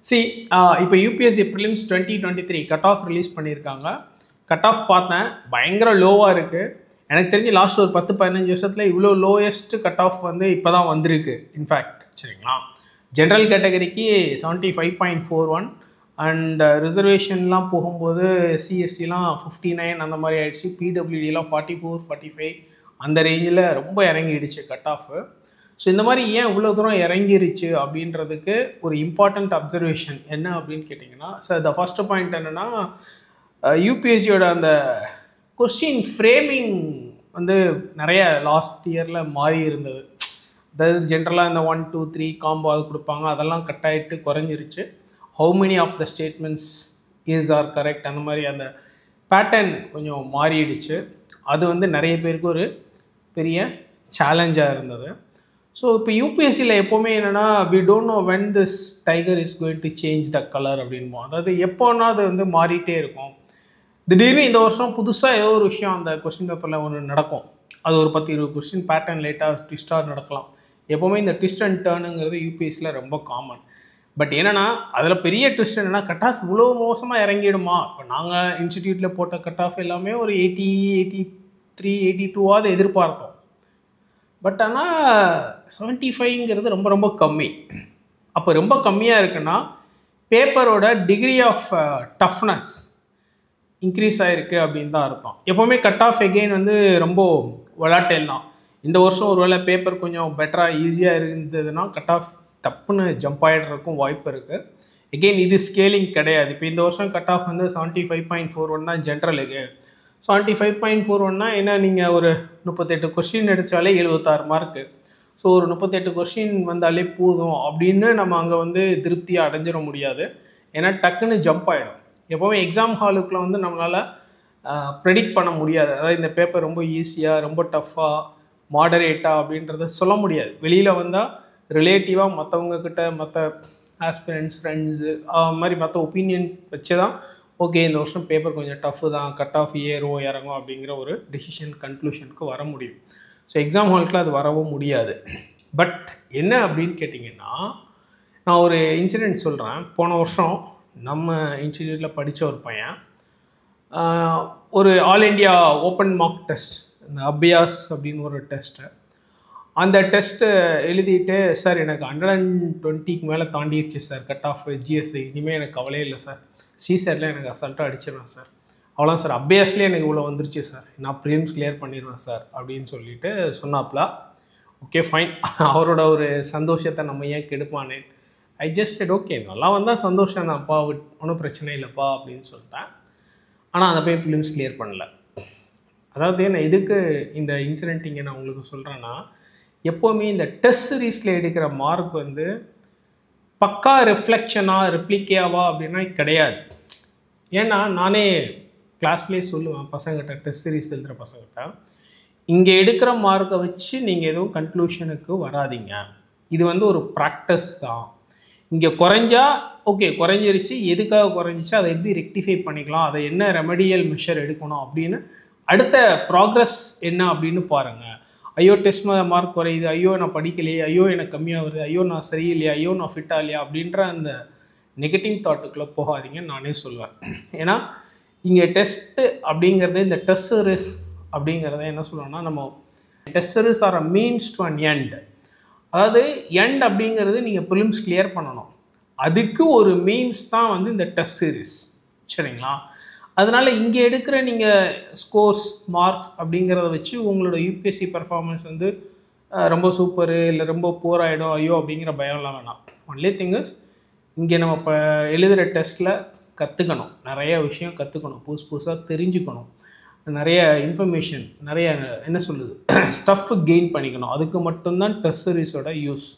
C இப்போ UPSC prelims twenty twenty three cut off release பண்ணியிருக்காங்க cut off பார்த்தேன் பயங்கர லோவாக இருக்குது எனக்கு தெரிஞ்சு லாஸ்ட் ஒரு பத்து பதினஞ்சு வருஷத்தில் இவ்வளோ லோயஸ்ட் கட் ஆஃப் வந்து இப்போ தான் வந்திருக்கு இன்ஃபேக்ட் சரிங்களா ஜென்ரல் கேட்டகரிக்கு seventy five point four one and ரிசர்வேஷன்லாம் போகும்போது சிஎஸ்டிலாம் ஃபிஃப்டி நைன் அந்த மாதிரி ஆயிடுச்சு பிடபிள்யூடிலாம் ஃபார்ட்டி ஃபோர் ஃபார்ட்டி ஃபைவ் அந்த ரேஞ்சில் ரொம்ப இறங்கிடுச்சு கட் ஆஃபு ஸோ இந்த மாதிரி ஏன் இவ்வளோ தூரம் இறங்கிருச்சு அப்படின்றதுக்கு ஒரு இம்பார்ட்டண்ட் அப்சர்வேஷன் என்ன அப்படின்னு கேட்டிங்கன்னா சார் த ஃபஸ்ட் பாயிண்ட் என்னென்னா யூபிஎஸ்சியோட அந்த கொஸ்டின் ஃப்ரேமிங் வந்து நிறைய லாஸ்ட் இயரில் மாறி இருந்தது அதாவது ஜென்ரலாக இந்த ஒன் டூ த்ரீ காம்போ அது கொடுப்பாங்க அதெல்லாம் கட் ஆகிட்டு குறைஞ்சிருச்சு how many of the statements is are correct அந்த மாதிரி அந்த பேட்டர்ன் கொஞ்சம் மாறிடுச்சு அது வந்து நிறைய பேருக்கு ஒரு பெரிய சேலஞ்சாக இருந்தது ஸோ இப்போ யூபிஎஸ்சியில் எப்போவுமே என்னென்னா we don't know when this tiger is going to change the colour அப்படின்போம் அதாவது எப்போனா அது வந்து மாறிட்டே இருக்கும் திடீர்னு இந்த வருஷம் புதுசாக ஏதோ ஒரு விஷயம் அந்த கொஸ்டின் பேப்பரில் ஒன்று நடக்கும் அது ஒரு பத்து இருபது கொஸ்டின் பேட்டர்ன் லேட்டாக ட்விஸ்டாக நடக்கலாம் எப்போவுமே இந்த ட்விஸ்ட் அண்ட் டேர்னுங்கிறது யூபிஎஸ்சியில் ரொம்ப காமன் பட் என்னென்னா அதில் பெரிய ட்விஸ்ட் என்னென்னா கட் ஆஃப் இவ்வளோ மோசமாக இறங்கிடுமா இப்போ நாங்கள் இன்ஸ்டிடியூட்டில் போட்ட கட் ஆஃப் எல்லாமே ஒரு எயிட்டி எயிட்டி த்ரீ எயிட்டி டூவாவது எதிர்பார்த்தோம் பட் ஆனால் செவன்ட்டி ஃபைவ்ங்கிறது ரொம்ப ரொம்ப கம்மி அப்போ ரொம்ப கம்மியாக இருக்குன்னா பேப்பரோட டிகிரி ஆஃப் டஃப்னஸ் இன்க்ரீஸ் ஆகிருக்கு அப்படின்னு தான் அர்த்தம் எப்போவுமே கட் ஆஃப் எகெயின் வந்து ரொம்ப விளாட்டேல் தான் இந்த வருஷம் ஒருவேளை பேப்பர் கொஞ்சம் பெட்டராக ஈஸியாக இருந்ததுன்னா கட் ஆஃப் தப்புன்னு ஜம்ப் ஆகிடுறதுக்கும் வாய்ப்பு இருக்குது எகெயின் இது ஸ்கேலிங் கிடையாது இப்போ இந்த வருஷம் கட் ஆஃப் வந்து seventy five point four one தான் ஜென்ரலுக்கு செவன்ட்டி ஃபைவ் பாயிண்ட் ஃபோர் ஒன்னா என்ன நீங்கள் ஒரு முப்பத்தெட்டு கொஸ்டின் எடுத்தாலே எழுபத்தாறு மார்க்கு ஸோ ஒரு முப்பத்தெட்டு கொஸ்டின் வந்தாலே போதும் அப்படின்னு நம்ம அங்கே வந்து திருப்தியாக அடைஞ்சிட முடியாது ஏன்னா டக்குன்னு ஜம்ப் ஆகிடும் எப்போவுமே எக்ஸாம் ஹாலுக்குள்ள வந்து நம்மளால் ப்ரெடிக்ட் பண்ண முடியாது அதாவது இந்த பேப்பர் ரொம்ப ஈஸியாக ரொம்ப டஃப்பாக மாடரேட்டாக அப்படின்றத சொல்ல முடியாது வெளியில் வந்தால் ரிலேட்டிவாக மற்றவங்க கிட்ட மற்ற ஆஸ்பிரண்ட்ஸ் ஃப்ரெண்ட்ஸு மாதிரி மற்ற ஒப்பீனியன்ஸ் வச்சு தான் ஓகே இந்த வருஷம் பேப்பர் கொஞ்சம் டஃப்பு தான் கட் ஆஃப் ஏறும் இறங்கும் அப்படிங்கிற ஒரு டெசிஷன் கன்க்ளூஷனுக்கு வர முடியும் ஸோ எக்ஸாம் ஹாலுக்குள்ள அது வரவும் முடியாது பட் என்ன அப்படின்னு கேட்டிங்கன்னா நான் ஒரு இன்சிடெண்ட் சொல்கிறேன் போன வருஷம் நம்ம இன்ஸ்டிடியூட்டில் படித்த ஒரு பையன் ஆஹ், ஒரு all India open mark test இந்த அபியாஸ் அப்படின்னு ஒரு டெஸ்ட்டு அந்த டெஸ்ட்டு எழுதிட்டு சார் எனக்கு ஹண்ட்ரட் அண்ட் டுவெண்ட்டிக்கு மேலே தாண்டிடுச்சு சார் கட் ஆஃப் ஜிஎஸ்ஐ இனிமேல் எனக்கு கவலையே இல்லை சார் சிசரில் எனக்கு அசால்ட்டாக அடிச்சிடுவேன் சார் அவ்வளோ சார் அபியாஸ்லேயே எனக்கு இவ்வளோ வந்துருச்சு சார் நான் ப்ரீம்ஸ் கிளியர் பண்ணிடுவேன் சார் அப்படின்னு சொல்லிட்டு சொன்னாப்ல ஓகே ஃபைன் அவரோட ஒரு சந்தோஷத்தை நம்ம ஏன் கெடுப்பானே ஐ ஜஸ்ட் said ஓகே நல்லா வந்தால் சந்தோஷம் தான்ப்பா ஒன்றும் பிரச்சனை இல்லைப்பா அப்படின்னு சொல்லிட்டேன் ஆனால் அந்த பையன் ஃபிலிம்ஸ் கிளியர் பண்ணல அதாவது நான் எதுக்கு இந்த இன்சிடென்ட் இங்கே நான் உங்களுக்கு சொல்கிறேன்னா எப்போவுமே இந்த டெஸ்ட் சீரீஸில் எடுக்கிற மார்க் வந்து பக்கா ரிஃப்ளெக்ஷனா ரிப்ளிகேவா அப்படின்னா கிடையாது ஏன்னா நானே கிளாஸ்லேயே சொல்லுவேன் பசங்கிட்ட டெஸ்ட் சீரீஸ் எழுதுகிற பசங்கிட்ட இங்கே எடுக்கிற மார்க்கை வச்சு நீங்கள் எதுவும் கன்க்ளூஷனுக்கு வராதீங்க இது வந்து ஒரு ப்ராக்டிஸ் தான் இங்கே குறைஞ்சா ஓகே குறைஞ்சிருச்சு எதுக்காக குறைஞ்சிச்சு அதை எப்படி ரெக்டிஃபை பண்ணிக்கலாம் அதை என்ன ரெமடியல் மெஷர் எடுக்கணும் அப்படின்னு அடுத்த ப்ராக்ரஸ் என்ன அப்படின்னு பாருங்கள் ஐயோ டெஸ்ட் மார்க் குறையுது ஐயோ நான் படிக்கலையே ஐயோ எனக்கு கம்மியாக வருது ஐயோ நான் சரியில்லையா ஐயோ நான் ஃபிட்டாக இல்லையா அப்படின்ற அந்த நெகட்டிவ் தாட்டுக்குள்ளே போகாதீங்கன்னு நானே சொல்லுவேன் ஏன்னா இங்கே டெஸ்ட்டு அப்படிங்கிறது இந்த டெஸ்ட் சீரிஸ் அப்படிங்கிறத என்ன சொல்லுவோம்னா நம்ம test series are a means to an end அதாவது எண்ட் அப்படிங்கிறது நீங்கள் ப்ரிலிம்ஸ் கிளியர் பண்ணணும் அதுக்கு ஒரு மீன்ஸ் தான் வந்து இந்த டெஸ்ட் சீரிஸ் சரிங்களா அதனால் இங்கே எடுக்கிற நீங்கள் ஸ்கோர்ஸ் மார்க்ஸ் அப்படிங்கிறத வச்சு உங்களோட யூபிஎஸ்சி பர்ஃபார்மன்ஸ் வந்து அஹ், ரொம்ப சூப்பரு இல்லை ரொம்ப போர் ஆகிடும் ஐயோ அப்படிங்கிற பயம்லாம் வேணாம் ஒன்லி திங்கஸ் இங்கே நம்ம இப்போ எழுதுகிற டெஸ்ட்டில் கற்றுக்கணும் நிறைய விஷயம் கற்றுக்கணும் புதுசு புதுசாக தெரிஞ்சுக்கணும் நிறைய இன்ஃபர்மேஷன் நிறைய என்ன சொல்லுது ஸ்டஃப் கெயின் பண்ணிக்கணும் அதுக்கு மட்டும்தான் டெஸ்ட் சீரிஸோட யூஸ்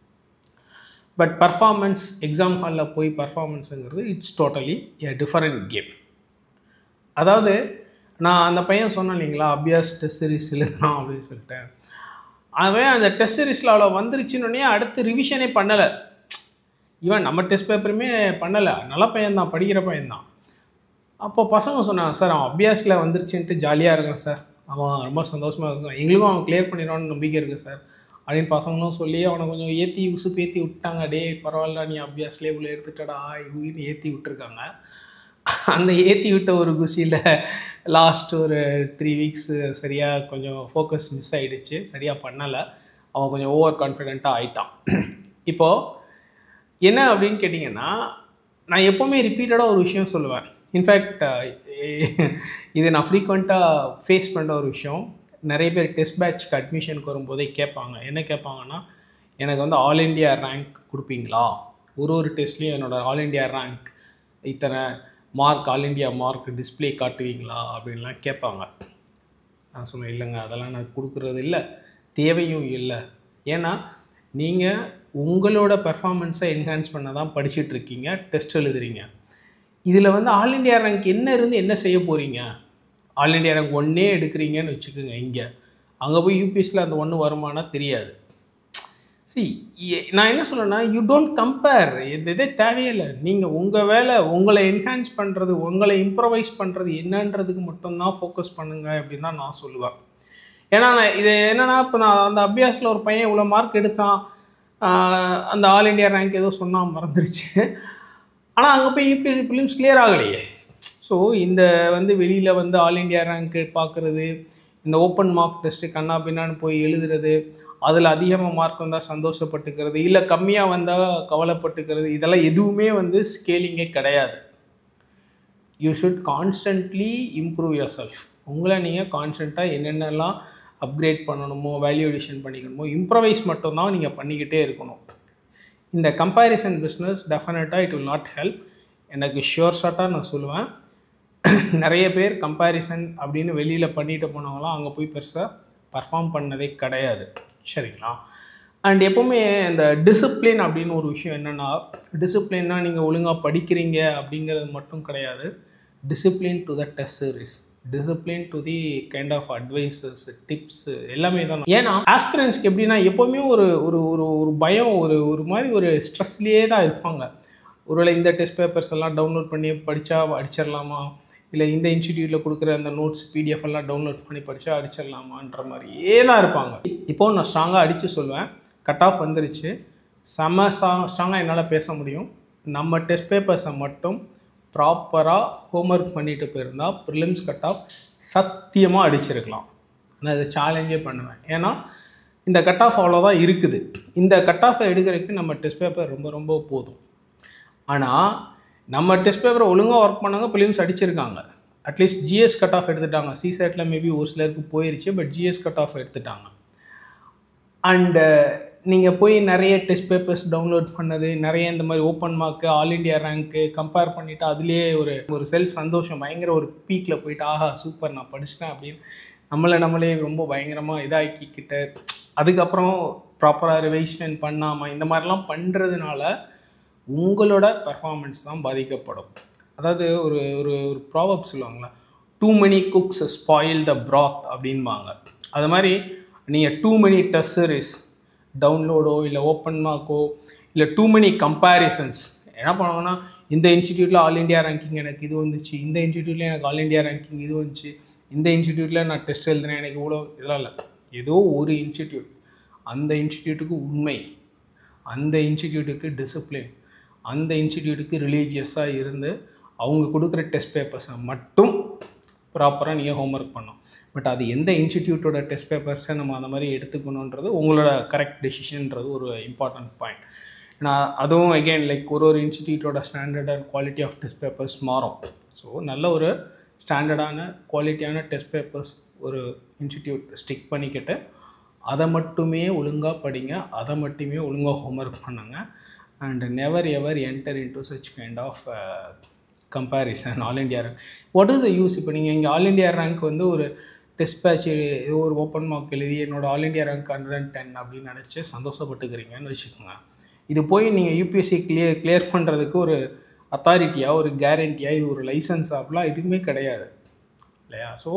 பட் பர்ஃபார்மன்ஸ் எக்ஸாம் ஹாலில் போய் பர்ஃபார்மன்ஸுங்கிறது it's totally a different game அதாவது நான் அந்த பையன் சொன்னேன் இல்லைங்களா அபியாஸ் டெஸ்ட் சீரிஸ் எழுதலாம் அப்படின்னு சொல்லிட்டு அவன் அந்த டெஸ்ட் சீரிஸில் அவ்வளோ வந்துருச்சுன்னொடனே அடுத்து ரிவிஷனே பண்ணலை இவன் நம்ம டெஸ்ட் பேப்பருமே பண்ணலை நல்ல பையன்தான் படிக்கிற பையன்தான் அப்போ பசங்க சொன்னாங்க சார் அவன் அபியாஸில் வந்துருச்சுன்ட்டு ஜாலியாக இருக்கான் சார் அவன் ரொம்ப சந்தோஷமாக இருக்கான் எங்களுக்கும் அவன் கிளியர் பண்ணிடுவான்னு நம்பிக்கை இருக்குது சார் அப்படின்னு பசங்களும் சொல்லி அவனை கொஞ்சம் ஏற்றி உசுப்பு ஏற்றி விட்டாங்க டே பரவாயில்ல நீ அபியாஸ்லேயே இவ்வளோ எடுத்துட்டடா இவன்னு ஏற்றி விட்டுருக்காங்க அந்த ஏற்றி விட்ட ஒரு குஷியில் லாஸ்ட் ஒரு த்ரீ வீக்ஸ் சரியாக கொஞ்சம் ஃபோக்கஸ் மிஸ் ஆகிடுச்சு சரியாக பண்ணலை அவன் கொஞ்சம் ஓவர் கான்ஃபிடெண்ட்டாக ஆயிட்டான் இப்போது என்ன அப்படின்னு கேட்டிங்கன்னா நான் எப்போவுமே ரிப்பீட்டடாக ஒரு விஷயம் சொல்லுவேன் இன்ஃபேக்ட் இது நான் ஃப்ரீக்வெண்ட்டாக ஃபேஸ் பண்ணுற ஒரு விஷயம் நிறைய பேர் டெஸ்ட் பேட்ச்க்கு அட்மிஷனுக்கு வரும்போதே கேட்பாங்க என்ன கேட்பாங்கன்னா எனக்கு வந்து ஆல் இண்டியா ரேங்க் கொடுப்பீங்களா ஒரு ஒரு டெஸ்ட்லேயும் என்னோடய ஆல் இண்டியா ரேங்க் இத்தனை mark all India mark display காட்டுவீங்களா அப்படின்லாம் கேட்பாங்க நான் சொன்னேன் இல்லைங்க அதெல்லாம் நான் கொடுக்குறது இல்லை தேவையும் இல்லை ஏன்னா நீங்கள் உங்களோட பெர்ஃபார்மன்ஸை என்ஹான்ஸ் பண்ண தான் படிச்சுட்டு இருக்கீங்க டெஸ்ட் எழுதுறீங்க இதில் வந்து ஆல் இண்டியா ரேங்க் என்ன இருந்து என்ன செய்ய போகிறீங்க ஆல் இண்டியா ரேங்க் ஒன்றே எடுக்கிறீங்கன்னு வச்சுக்கோங்க இங்கே அங்கே போய் யூபிஎஸ்சியில் அந்த ஒன்று வருமானா தெரியாது சி நான் என்ன சொல்லேன்னா யூ டோன்ட் கம்பேர் இது இதே தேவையில்லை நீங்கள் உங்கள் வேலை உங்களை என்ஹான்ஸ் பண்ணுறது உங்களை இம்ப்ரவைஸ் பண்ணுறது என்னன்றதுக்கு மட்டும்தான் ஃபோக்கஸ் பண்ணுங்க அப்படின்னு தான் நான் சொல்லுவேன் ஏன்னா நான் இது என்னென்னா இப்போ நான் அந்த அபியாஸில் ஒரு பையன் இவ்வளோ மார்க் எடுத்தான் ஆஹ் அந்த ஆல் இண்டியா ரேங்க் ஏதோ சொன்னால் மறந்துருச்சு ஆனால் அங்கே போய் யூபிஎஸ்சி ஃபிலிம்ஸ் கிளியர் ஆகலையே ஸோ இந்த வந்து வெளியில் வந்து ஆல் இண்டியா ரேங்க்கு பார்க்குறது இந்த ஓப்பன் மார்க் டெஸ்ட்டு கண்ணா பின்னான்னு போய் எழுதுறது அதில் அதிகமாக மார்க் வந்தால் சந்தோஷப்பட்டுக்கிறது இல்லை கம்மியாக வந்தால் கவலைப்பட்டுக்கிறது இதெல்லாம் எதுவுமே வந்து ஸ்கேலிங்கே கிடையாது you should constantly improve yourself உங்களை நீங்கள் கான்ஸ்டண்ட்டாக என்னென்னலாம் அப்கிரேட் பண்ணணுமோ வேல்யூ எடிஷன் பண்ணிக்கணுமோ இம்ப்ரவைஸ் மட்டும்தான் நீங்கள் பண்ணிக்கிட்டே இருக்கணும் இந்த கம்பேரிசன் பிஸ்னஸ் டெஃபினட்டாக இட் வில் நாட் ஹெல்ப் எனக்கு ஷியோர் ஷார்ட்டாக நான் சொல்லுவேன் நிறைய பேர் கம்பேரிசன் அப்படின்னு வெளியில் பண்ணிட்டு போனவங்களாம் அங்கே போய் பெருசாக பர்ஃபார்ம் பண்ணதே கிடையாது சரிங்களா அண்ட் எப்போவுமே இந்த டிசிப்ளின் அப்படின்னு ஒரு விஷயம் என்னென்னா டிசிப்ளின்னா நீங்கள் ஒழுங்காக படிக்கிறீங்க அப்படிங்கிறது மட்டும் கிடையாது discipline to the test series discipline to the kind of advices tips எல்லாமே தான் ஏன்னா ஆஸ்பிரன்ஸ்க்கு எப்படின்னா எப்போவுமே ஒரு ஒரு ஒரு ஒரு பயம் ஒரு ஒரு மாதிரி ஒரு ஸ்ட்ரெஸ்லேயே தான் இருப்பாங்க ஒருவேளை இந்த டெஸ்ட் பேப்பர்ஸ் எல்லாம் டவுன்லோட் பண்ணி படித்தா அடிச்சிடலாமா இல்லை இந்த இன்ஸ்டிடியூட்டில் கொடுக்குற அந்த நோட்ஸ் பிடிஎஃப் எல்லாம் டவுன்லோட் பண்ணி படித்தா அடிச்சிடலாமான்ற மாதிரியே தான் இருப்பாங்க இப்போது நான் ஸ்ட்ராங்காக அடித்து சொல்லுவேன் கட் ஆஃப் வந்துருச்சு செம்ம சா ஸ்ட்ராங்காக என்னால் பேச முடியும் நம்ம டெஸ்ட் பேப்பர்ஸை மட்டும் ப்ராப்பராக ஹோம்ஒர்க் பண்ணிட்டு போயிருந்தா ப்ரிலிம்ஸ் கட் ஆஃப் சத்தியமாக அடிச்சிருக்கலாம் நான் இதை சேலஞ்சே பண்ணுவேன் ஏன்னா இந்த கட் ஆஃப் அவ்வளோதான் இருக்குது இந்த கட் ஆஃபை எடுக்கிறதுக்கு நம்ம டெஸ்ட் பேப்பர் ரொம்ப ரொம்ப போதும் ஆனால் நம்ம டெஸ்ட் பேப்பரை ஒழுங்காக ஒர்க் பண்ணாங்க ப்ரிலிம்ஸ் அடிச்சிருக்காங்க அட்லீஸ்ட் ஜிஎஸ் கட் ஆஃப் எடுத்துட்டாங்க சிசெட்டில் மேபி ஒரு சிலருக்கு போயிருச்சு பட் ஜிஎஸ் கட் ஆஃப் எடுத்துட்டாங்க அண்டு நீங்கள் போய் நிறைய டெஸ்ட் பேப்பர்ஸ் டவுன்லோட் பண்ணது நிறைய இந்த மாதிரி open mark all India rank compare பண்ணிவிட்டு அதுலேயே ஒரு ஒரு செல்ஃப் சந்தோஷம் பயங்கர ஒரு பீக்கில் போயிட்டு ஆஹா சூப்பர் நான் படிச்சிட்டேன் அப்படின்னு நம்மளை நம்மளே ரொம்ப பயங்கரமாக இதாக்கிக்கிட்டு அதுக்கப்புறம் ப்ராப்பராக ரிவைஷன் பண்ணாமல் இந்த மாதிரிலாம் பண்ணுறதுனால உங்களோட பெர்ஃபார்மன்ஸ் தான் பாதிக்கப்படும் அதாவது ஒரு ஒரு ஒரு ப்ராபப் சொல்லுவாங்களா too many cooks spoil the broth அப்படின்பாங்க அது மாதிரி நீங்கள் டூ many டெஸ்ட் சீரிஸ் டவுன்லோடோ இல்லை ஓப்பன் மார்க்கோ இல்லை டூ many கம்பேரிசன்ஸ் என்ன பண்ணுவாங்கன்னா இந்த இன்ஸ்டிடியூட்டில் ஆல் இண்டியா ரேங்கிங் எனக்கு இது வந்துச்சு இந்த இன்ஸ்டிடியூட்டில் எனக்கு ஆல் இண்டியா ரேங்கிங் இது வந்துச்சு இந்த இன்ஸ்டிடியூட்டில் நான் டெஸ்ட் எழுதுனேன் எனக்கு இவ்வளோ இதெல்லாம் இல்லை ஏதோ ஒரு இன்ஸ்டிடியூட் அந்த இன்ஸ்டிடியூட்டுக்கு உண்மை அந்த இன்ஸ்டிடியூட்டுக்கு டிசிப்ளின் அந்த இன்ஸ்டிடியூட்டுக்கு ரிலீஜியஸாக இருந்து அவங்க கொடுக்குற டெஸ்ட் பேப்பர்ஸை மட்டும் ப்ராப்பராக நீங்கள் ஹோம்ஒர்க் பண்ணணும் பட் அது எந்த இன்ஸ்டிடியூட்டோட டெஸ்ட் பேப்பர்ஸை நம்ம அந்த மாதிரி எடுத்துக்கணுன்றது உங்களோட கரெக்ட் டெசிஷன்ன்றது ஒரு இம்பார்ட்டன்ட் பாயிண்ட் நான் அதுவும் அகெயின் லைக் ஒரு ஒரு இன்ஸ்டிடியூட்டோட standard and quality of test papers மாறும் ஸோ நல்ல ஒரு ஸ்டாண்டர்டான குவாலிட்டியான டெஸ்ட் பேப்பர்ஸ் ஒரு இன்ஸ்டிடியூட் ஸ்டிக் பண்ணிக்கிட்டு அதை மட்டுமே ஒழுங்காக படிங்க அதை மட்டுமே ஒழுங்காக ஹோம்ஒர்க் பண்ணுங்க and never ever enter into such kind of comparison all India rank what is the use இப்போ நீங்கள் இங்கே ஆல் இண்டியா ரேங்க் வந்து ஒரு டெஸ்ட் பேட்ச் ஏதோ ஒரு ஓப்பன் மார்க் எழுதி என்னோட all India rank hundred and ten அப்படின்னு நினச்சி சந்தோஷப்பட்டுக்கிறீங்கன்னு வச்சுக்கோங்க இது போய் நீங்கள் யூபிஎஸ்சி கிளியர் கிளியர் பண்ணுறதுக்கு ஒரு அத்தாரிட்டியாக ஒரு கேரண்டியாக இது ஒரு லைசன்ஸ் அப்படிலாம் எதுவுமே கிடையாது இல்லையா so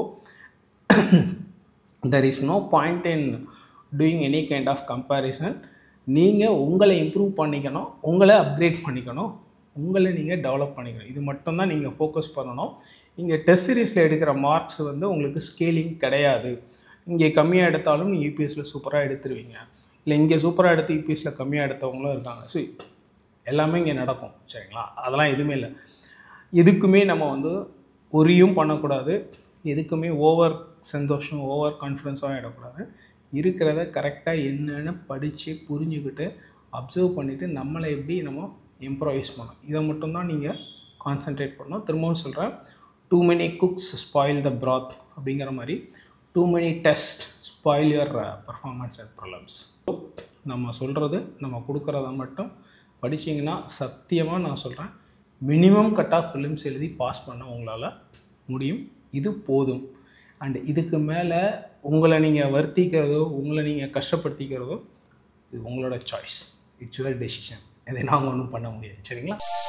there is no point in doing any kind of comparison நீங்கள் உங்களை இம்ப்ரூவ் பண்ணிக்கணும் உங்களை அப்கிரேட் பண்ணிக்கணும் உங்களை நீங்கள் டெவலப் பண்ணிக்கணும் இது மட்டும்தான் நீங்கள் ஃபோக்கஸ் பண்ணணும் இங்கே டெஸ்ட் சீரீஸில் எடுக்கிற மார்க்ஸ் வந்து உங்களுக்கு ஸ்கேலிங் கிடையாது இங்கே கம்மியாக எடுத்தாலும் நீங்கள் யூபிஎஸ்சியில் சூப்பராக எடுத்துருவீங்க இல்லை இங்கே சூப்பராக எடுத்து யூபிஎஸ்சியில் கம்மியாக எடுத்தவங்களும் இருக்காங்க ஸோ எல்லாமே இங்கே நடக்கும் சரிங்களா அதெல்லாம் எதுவுமே இல்லை எதுக்குமே நம்ம வந்து ஒரியும் பண்ணக்கூடாது எதுக்குமே ஓவர் சந்தோஷம் ஓவர் கான்ஃபிடென்ஸாக இடக்கூடாது இருக்கிறத கரெக்டாக என்னென்னு படித்து புரிஞ்சுக்கிட்டு அப்சர்வ் பண்ணிவிட்டு நம்மளை எப்படி நம்ம இம்ப்ரவைஸ் பண்ணணும் இதை மட்டும்தான் நீங்கள் கான்சென்ட்ரேட் பண்ணணும் திரும்பவும் சொல்கிறேன் too many cooks spoil the broth அப்படிங்கிற மாதிரி too many test spoil your performance and problems நம்ம சொல்கிறது நம்ம கொடுக்குறத மட்டும் படிச்சீங்கன்னா சத்தியமாக நான் சொல்கிறேன் மினிமம் கட் ஆஃப் ஃபிலிம்ஸ் எழுதி பாஸ் பண்ண உங்களால் முடியும் இது போதும் அண்ட் இதுக்கு மேலே உங்களை நீங்கள் வருத்திக்கிறதோ உங்களை நீங்கள் கஷ்டப்படுத்திக்கிறதோ இது உங்களோட சாய்ஸ் இட்ஸ் யுவர் டெசிஷன் இதை நாங்கள் ஒன்றும் பண்ண முடியாது சரிங்களா